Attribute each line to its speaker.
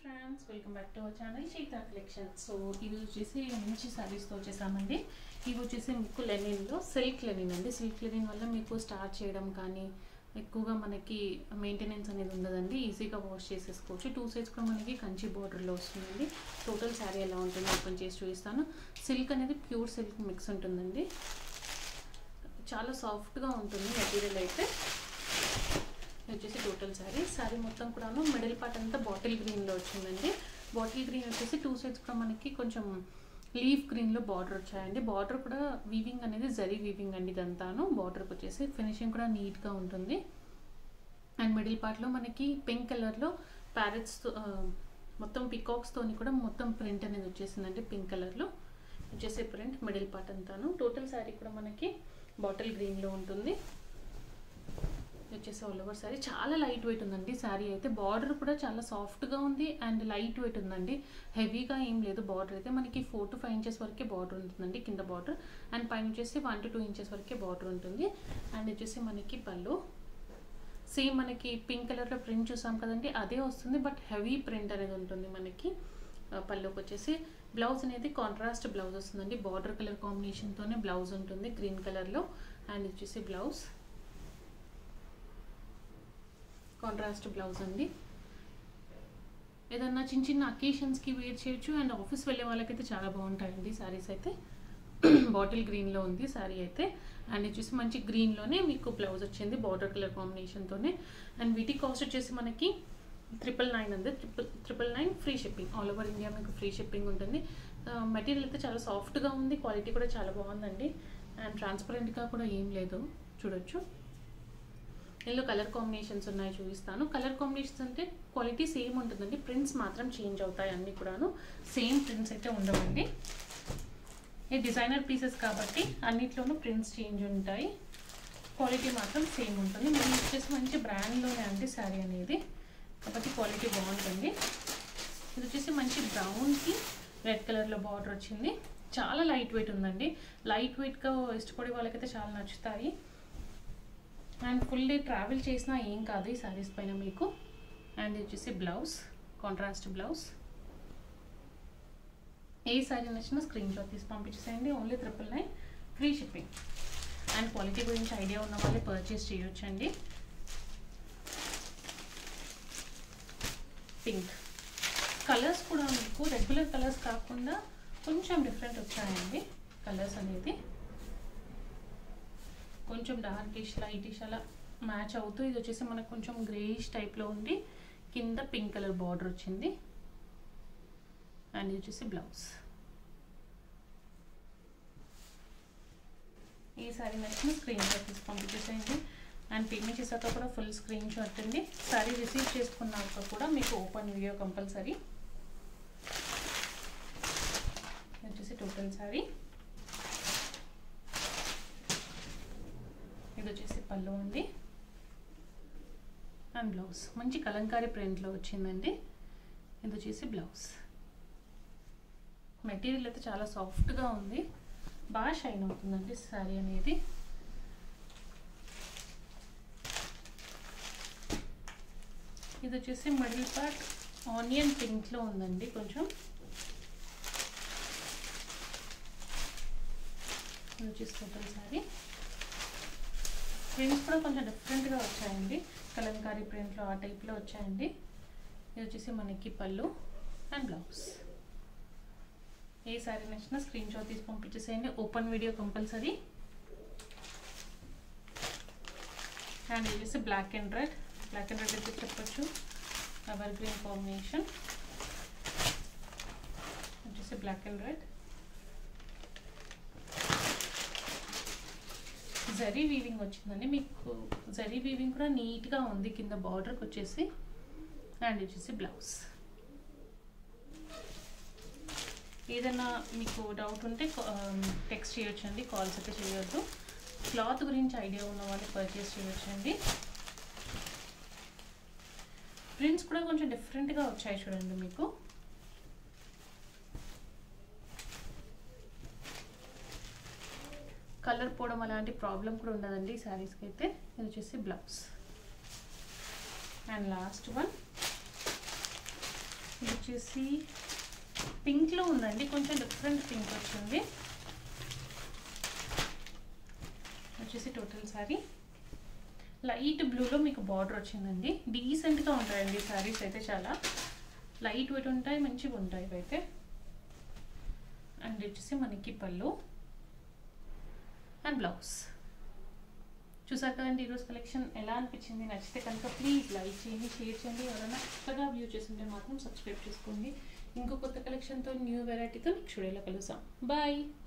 Speaker 1: friends welcome back to our channel Chaitha collection so ఇవి వచ్చేసి మంచి శారీస్తో వచ్చేసామండి ఇవి వచ్చేసి మీకు లెనిన్లో సిల్క్ లెనిన్ అండి సిల్క్ లెనిన్ వల్ల మీకు స్టార్ట్ చేయడం కానీ ఎక్కువగా మనకి మెయింటెనెన్స్ అనేది ఉండదండి ఈజీగా వాష్ చేసేసుకోవచ్చు టూ సైడ్స్ కూడా మనకి కంచి బార్డర్లో వస్తుందండి టోటల్ శారీ ఎలా ఉంటుంది ఓపెన్ చేసి చూపిస్తాను సిల్క్ అనేది ప్యూర్ సిల్క్ మిక్స్ ఉంటుందండి చాలా సాఫ్ట్గా ఉంటుంది మెటీరియల్ అయితే ఇది వచ్చేసి టోటల్ శారీ శారీ మొత్తం కూడాను మిడిల్ పార్ట్ అంతా బాటిల్ గ్రీన్లో వచ్చిందండి బాటిల్ గ్రీన్ వచ్చేసి టూ సైడ్స్ కూడా మనకి కొంచెం లీఫ్ గ్రీన్లో బార్డర్ వచ్చాయండి బార్డర్ కూడా వీవింగ్ అనేది జరీ వీవింగ్ అండి ఇదంతాను బార్డర్కి వచ్చేసి ఫినిషింగ్ కూడా నీట్గా ఉంటుంది అండ్ మిడిల్ పార్ట్లో మనకి పింక్ కలర్లో ప్యారెట్స్తో మొత్తం పికాక్స్తోని కూడా మొత్తం ప్రింట్ అనేది వచ్చేసిందండి పింక్ కలర్లో వచ్చేసి ప్రింట్ మిడిల్ పార్ట్ అంతాను టోటల్ శారీ కూడా మనకి బాటిల్ గ్రీన్లో ఉంటుంది వచ్చేసి ఆల్ ఓవర్ శారీ చాలా లైట్ వెయిట్ ఉందండి శారీ అయితే బార్డర్ కూడా చాలా సాఫ్ట్గా ఉంది అండ్ లైట్ వెయిట్ ఉందండి హెవీగా ఏం లేదు బార్డర్ అయితే మనకి ఫోర్ టు ఫైవ్ ఇంచెస్ వరకే బార్డర్ ఉంటుందండి కింద బార్డర్ అండ్ పైన వచ్చేసి వన్ టు టూ ఇంచెస్ వరకే బార్డర్ ఉంటుంది అండ్ వచ్చేసి మనకి పళ్ళు సేమ్ మనకి పింక్ కలర్లో ప్రింట్ చూసాం కదండి అదే వస్తుంది బట్ హెవీ ప్రింట్ అనేది ఉంటుంది మనకి పళ్ళుకి వచ్చేసి బ్లౌజ్ అనేది కాంట్రాస్ట్ బ్లౌజ్ వస్తుందండి బార్డర్ కలర్ కాంబినేషన్తోనే బ్లౌజ్ ఉంటుంది గ్రీన్ కలర్లో అండ్ వచ్చేసి బ్లౌజ్ కాంట్రాస్ట్ బ్లౌజ్ అండి ఏదన్నా చిన్న చిన్న అకేషన్స్కి వేర్ చేయొచ్చు అండ్ ఆఫీస్ వెళ్ళే వాళ్ళకైతే చాలా బాగుంటాయండి శారీస్ అయితే బాటిల్ గ్రీన్లో ఉంది శారీ అయితే అండ్ వచ్చేసి మంచి గ్రీన్లోనే మీకు బ్లౌజ్ వచ్చింది బార్డర్ కలర్ కాంబినేషన్తోనే అండ్ వీటి కాస్ట్ వచ్చేసి మనకి ట్రిపుల్ నైన్ ఉంది triple triple nine free shipping all over India మీకు ఫ్రీ షిప్పింగ్ ఉంటుంది మెటీరియల్ అయితే చాలా సాఫ్ట్గా ఉంది క్వాలిటీ కూడా చాలా బాగుందండి అండ్ ట్రాన్స్పరెంట్గా కూడా ఏం లేదు చూడొచ్చు ఇందులో కలర్ కాంబినేషన్స్ ఉన్నాయి చూపిస్తాను కలర్ కాంబినేషన్స్ అంటే క్వాలిటీ సేమ్ ఉంటుందండి ప్రింట్స్ మాత్రం చేంజ్ అవుతాయి అన్నీ కూడాను సేమ్ ప్రింట్స్ అయితే ఉండవండి ఈ డిజైనర్ పీసెస్ కాబట్టి అన్నిట్లోనూ ప్రింట్స్ చేంజ్ ఉంటాయి క్వాలిటీ మాత్రం సేమ్ ఉంటుంది మీరు వచ్చేసి మంచి బ్రాండ్లోనే అండి శారీ అనేది కాబట్టి క్వాలిటీ బాగుంటుంది ఇది వచ్చేసి మంచి బ్రౌన్కి రెడ్ కలర్లో బార్డర్ వచ్చింది చాలా లైట్ వెయిట్ ఉందండి లైట్ వెయిట్గా ఇష్టపడే వాళ్ళకైతే చాలా నచ్చుతాయి అండ్ ఫుల్ డే ట్రావెల్ చేసినా ఏం కాదు ఈ శారీస్ పైన మీకు అండ్ వచ్చేసి బ్లౌజ్ కాంట్రాస్ట్ బ్లౌజ్ ఏ శారీ నచ్చినా స్క్రీన్ షాట్ తీసి పంపించేసేయండి only triple nine free shipping and quality గురించి ఐడియా ఉన్న వాళ్ళే పర్చేస్ చేయొచ్చండి పింక్ కలర్స్ కూడా మీకు రెగ్యులర్ కలర్స్ కాకుండా కొంచెం డిఫరెంట్ వచ్చాయండి కలర్స్ అనేది కొంచెం డార్కిష్ లైటిష్ అలా మ్యాచ్ అవుతూ ఇది వచ్చేసి మనకు కొంచెం గ్రేయిష్ టైప్లో ఉండి కింద పింక్ కలర్ బార్డర్ వచ్చింది అండ్ ఇది వచ్చేసి బ్లౌజ్ ఈ సారీ నచ్చిన స్క్రీన్ షాట్ తీసి పంపించేసేయండి అండ్ పేమెంట్ చేశాక కూడా ఫుల్ స్క్రీన్ షాట్ అండి సారీ రిసీవ్ చేసుకున్నాక కూడా మీకు ఓపెన్ వీడియో కంపల్సరీ వచ్చేసి టోటల్ సారీ ఇది వచ్చేసి పళ్ళు అండి అండ్ బ్లౌజ్ మంచి కలంకారీ ప్రింట్లో వచ్చిందండి ఇది వచ్చేసి బ్లౌజ్ మెటీరియల్ అయితే చాలా సాఫ్ట్గా ఉంది బాగా షైన్ అవుతుందండి శారీ అనేది ఇది వచ్చేసి మిడిల్ పార్ట్ ఆనియన్ పింక్లో ఉందండి కొంచెం ఇది వచ్చేసి టోటల్ శారీ ప్రింట్స్ కూడా కొంచెం డిఫరెంట్గా వచ్చాయండి కలంకారీ ప్రింట్లో ఆ టైప్లో వచ్చాయండి ఇది వచ్చేసి మనకి పళ్ళు అండ్ బ్లౌజ్ ఏ శారీ నచ్చినా స్క్రీన్ షాట్ తీసి పంపించేసేయండి ఓపెన్ వీడియో కంపల్సరీ అండ్ ఇది వచ్చేసి black and red black and red అయితే చెప్పచ్చు ఎవర్ గ్రీన్ కాంబినేషన్ వచ్చేసి black and red zari weaving వచ్చిందండి మీకు జరీ వీవింగ్ కూడా నీట్గా ఉంది కింద బార్డర్కి వచ్చేసి అండ్ వచ్చేసి బ్లౌజ్ ఏదైనా మీకు డౌట్ ఉంటే టెక్స్ట్ చేయొచ్చండి కాల్స్ అయితే చేయొద్దు క్లాత్ గురించి ఐడియా ఉన్న వాళ్ళు పర్చేస్ చేయొచ్చండి ప్రింట్స్ కూడా కొంచెం డిఫరెంట్గా వచ్చాయి చూడండి మీకు కలర్ పోవడం అలాంటి ప్రాబ్లం కూడా ఉండదండి ఈ శారీస్కి అయితే ఇది వచ్చేసి బ్లౌజ్ అండ్ లాస్ట్ వన్ ఇది వచ్చేసి పింక్లో ఉందండి కొంచెం డిఫరెంట్ పింక్ వచ్చింది వచ్చేసి టోటల్ శారీ లైట్ బ్లూలో మీకు బార్డర్ వచ్చిందండి డీసెంట్గా ఉంటాయండి శారీస్ అయితే చాలా లైట్ వెయిట్ ఉంటాయి మంచిగా ఉంటాయి ఇవైతే అండ్ వచ్చేసి మనకి పళ్ళు అండ్ బ్లౌజ్ చూసారు కదండి ఈరోజు కలెక్షన్ ఎలా అనిపించింది నచ్చితే కనుక ప్లీజ్ లైక్ చేయండి షేర్ చేయండి ఎవరైనా కొత్తగా వ్యూ చేస్తుంటే మాత్రం సబ్స్క్రైబ్ చేసుకోండి ఇంకో కొత్త కలెక్షన్తో న్యూ వెరైటీతో నెక్స్ట్ వీడియోలో కలుద్దాం బాయ్